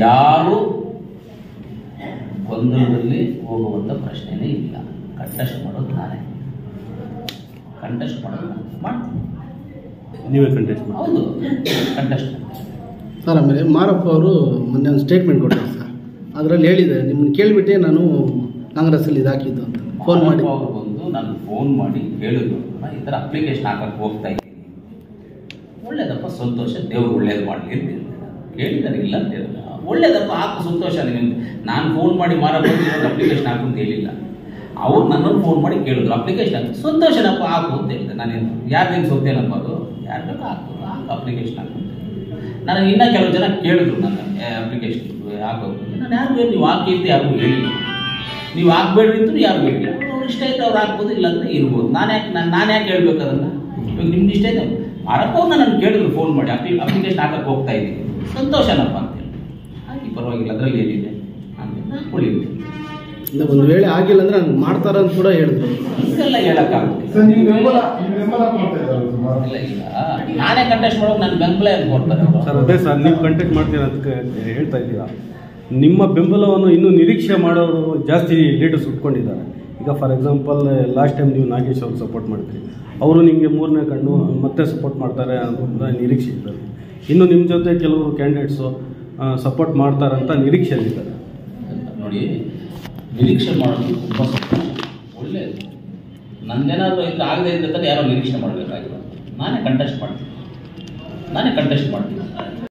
ಯಾರು ಗೊಂದಲದಲ್ಲಿ ಹೋಗುವಂಥ ಪ್ರಶ್ನೆನೇ ಇಲ್ಲ ಕಂಟೆಸ್ಟ್ ಮಾಡೋದು ನಾನೇ ಕಂಟೆಸ್ಟ್ ಮಾಡೋದು ನಾನು ಮಾಡ್ತೀನಿ ನೀವೇ ಕಂಟೆಸ್ಟ್ ಮಾಡಿ ಹೌದು ಕಂಟೆಸ್ಟ್ ಸರ್ ಆಮೇಲೆ ಮಾರಪ್ಪ ಅವರು ಮೊನ್ನೆ ಒಂದು ಸ್ಟೇಟ್ಮೆಂಟ್ ಕೊಟ್ಟರು ಸರ್ ಅದರಲ್ಲಿ ಹೇಳಿದೆ ನಿಮ್ಮನ್ನು ಕೇಳಿಬಿಟ್ಟೆ ನಾನು ಕಾಂಗ್ರೆಸ್ಸಲ್ಲಿ ಇದಾಕಿದ್ದು ಅಂತ ಫೋನ್ ಮಾಡಿ ಅವರು ಬಂದು ನಾನು ಫೋನ್ ಮಾಡಿ ಹೇಳಿದ್ರು ನಾನು ಈ ಥರ ಅಪ್ಲಿಕೇಶನ್ ಹಾಕಕ್ಕೆ ಹೋಗ್ತಾ ಇದ್ದೀನಿ ಒಳ್ಳೇದಪ್ಪ ಸಂತೋಷ ದೇವ್ರು ಒಳ್ಳೇದು ಮಾಡಲಿ ಅಂತ ಹೇಳಿದೆ. ಕೇಳಿದ್ದಾರೆ ಇಲ್ಲ ಅಂತ ಹೇಳಿಲ್ಲ ಒಳ್ಳೇದಪ್ಪ ಹಾಕು ಸಂತೋಷ ನಿಮಗೆ ನಾನು ಫೋನ್ ಮಾಡಿ ಮಾರಪ್ಪ ಅಪ್ಲಿಕೇಶನ್ ಹಾಕು ಅಂತ ಹೇಳಿಲ್ಲ ಅವ್ರು ನನ್ನನ್ನು ಫೋನ್ ಮಾಡಿ ಕೇಳಿದ್ರು ಅಪ್ಲಿಕೇಶನ್ ಹಾಕು ಸಂತೋಷನಪ್ಪ ಹಾಕು ಅಂತ ಹೇಳಿದೆ ನಾನೇನು ಯಾರ್ದೇನು ಸೊತ್ತೇನಪ್ಪ ಅದು ಯಾರು ಬೇಕು ಹಾಕು ಹಾಕು ಅಪ್ಲಿಕೇಶನ್ ಹಾಕು ಅಂತ ನನಗೆ ಇನ್ನೂ ಕೆಲವು ಜನ ಕೇಳಿದ್ರು ನನ್ನ ಅಪ್ಲಿಕೇಶನ್ ಹಾಕೋದು ನಾನು ಯಾರು ಬೇಕು ನೀವು ಹಾಕಿ ಅಂತ ಯಾರಿಗೂ ಹೇಳಿಲ್ಲ ನೀವು ಹಾಕ್ಬೇಡ್ರಿ ಅಂತ ಯಾರು ಹೇಳಿಲ್ಲ ಅವ್ರು ಇಷ್ಟ ಐತೆ ಅವ್ರು ಹಾಕ್ಬೋದು ಇಲ್ಲ ಅಂತ ಇರ್ಬೋದು ನಾನು ಯಾಕೆ ನಾನು ನಾನು ಯಾಕೆ ಹೇಳ್ಬೇಕು ಅದನ್ನು ಇವಾಗ ನಿಮ್ದು ಇಷ್ಟ ಐತೆ ಮಾರಪ್ಪ ಅವ್ರು ನನ್ನ ಕೇಳಿದ್ರು ಫೋನ್ ಮಾಡಿ ಅಪ್ಲಿ ಅಪ್ಲಿಕೇಶನ್ ಹಾಕಕ್ಕೆ ಹೋಗ್ತಾ ಇದ್ದೀನಿ ಸಂತೋಷನಪ್ಪ ಅಂತೇಳಿ ಹಾಕಿ ಪರವಾಗಿಲ್ಲ ಅದರಲ್ಲಿ ಏನಿದೆ ಅಂತ ಹಾಕೊಳ್ಳಿ ಇಲ್ಲ, ಒಂದು ವೇಳೆ ಆಗಿಲ್ಲ ಅಂದ್ರೆ ನಾನು ಮಾಡ್ತಾರ ಅಂತ ಕೂಡ ಹೇಳಿದ್ರು ಇದೆಲ್ಲ ಹೇಳಕ್ಕಾಗುತ್ತೆ ಸರ್ ನೀವು ಬೆಂಬಲ ನೀವು ಬೆಂಬಲ ಕೊಡ್ತಾ ಇದ್ದಾರೆ ಸುಮಾರು ಇಲ್ಲ ಈಗ ನಾನೇ ಕಂಟೆಸ್ಟ್ ಮಾಡೋಕೆ ನನ್ನ ಬೆಂಬಲ ಏನು ಕೊಡ್ತಾರೆ ಅವರು ಸರ್ ಅದೇ ಸರ್ ನೀವು ಕಂಟೆಕ್ಟ್ ಮಾಡ್ತೀರಾ ಅಂತ ಹೇಳ್ತಾ ಇದ್ದೀರಾ ನಿಮ್ಮ ಬೆಂಬಲವನ್ನು ಇನ್ನೂ ನಿರೀಕ್ಷೆ ಮಾಡೋರು ಜಾಸ್ತಿ ಲೀಡರ್ಸ್ ಉಟ್ಕೊಂಡಿದ್ದಾರೆ ಈಗ ಫಾರ್ ಎಕ್ಸಾಂಪಲ್ ಲಾಸ್ಟ್ ಟೈಮ್ ನೀವು ನಾಗೇಶ್ ಅವರು ಸಪೋರ್ಟ್ ಮಾಡಿದ್ರಿ ಅವರು ನಿಮಗೆ ಮೂರನೇ ಕಣ್ಣು ಮತ್ತೆ ಸಪೋರ್ಟ್ ಮಾಡ್ತಾರೆ ಅಂತ ನಿರೀಕ್ಷೆ ಇದ್ದಾರೆ ಇನ್ನು ನಿಮ್ಮ ಜೊತೆ ಕೆಲವರು ಕ್ಯಾಂಡಿಡೇಟ್ಸು ಸಪೋರ್ಟ್ ಮಾಡ್ತಾರಂತ ನಿರೀಕ್ಷೆಯಲ್ಲಿದ್ದಾರೆ ನೋಡಿ ನಿರೀಕ್ಷೆ ಮಾಡೋದು ತುಂಬ ಸಂತೋಷ ಒಳ್ಳೆಯದು ನಂದೇನಾದರೂ ಇದು ಆಗದೆ ಇದ್ದ ಯಾರೋ ನಿರೀಕ್ಷೆ ಮಾಡಬೇಕಾಗಿಲ್ಲ ನಾನೇ ಕಂಟೆಸ್ಟ್ ಮಾಡ್ತೀನಿ ನಾನೇ ಕಂಟೆಸ್ಟ್ ಮಾಡ್ತೀನಿ